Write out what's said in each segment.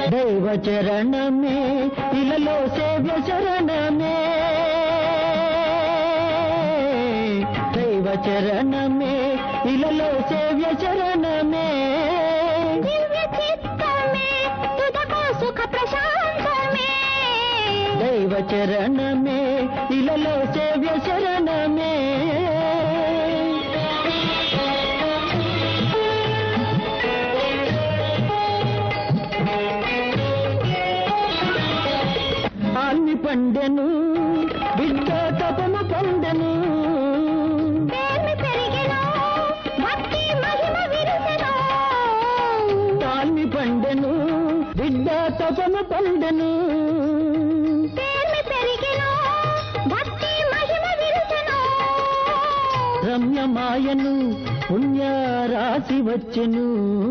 దైవ చరణమే ఇలలో సేవ్య శరణమే దైవ చరణమే ఇలలో సేవ్య శరణమే దివ్య చిత్తమే తుదకు సుఖ ప్రశాంతమే దైవ చరణమే ఇలలో సేవ్య శరణమే ఆల్ని పండెను బిడ్డ తపము పొందెను పేర్మి పెరిగెను భక్తి మహిమ విరుసెను తాల్ని పండెను బిడ్డ తపము పొందెను పేర్మి పెరిగెను భక్తి మహిమ విరుసెను రమ్యమాయను పుణ్య రాశి వచ్చెను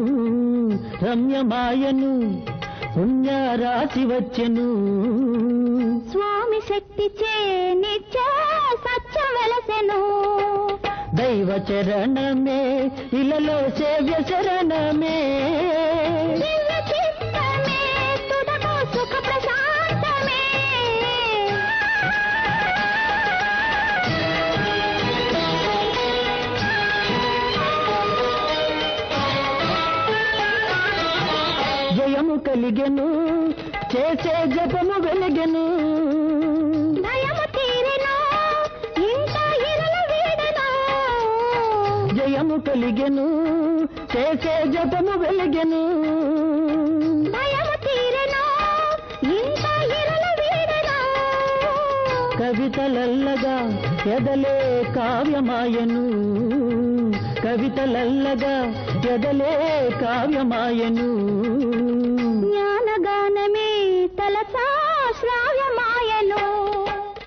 రమ్యమాయను పుణ్య రాశి వచ్చెను స్వామి శక్తి చే నిత్య సత్యం వెలసెను దైవ చరణమే ఇలలో సేవ్య శరణమే దివ్య చిత్తమే తుదకు సుఖ ప్రశాంతమే జయము కలిగెను చేసే జపము వెలిగెను భయము తీరెను ఇంత ఇరల వీడెను జయము కలిగెను చేసే జపము వెలిగెను భయము తీరెను ఇంత ఇరల వీడెను కవితలల్లగా ఎదలే కావ్యమాయను కవితలల్లగా ఎదలే కావ్యమాయను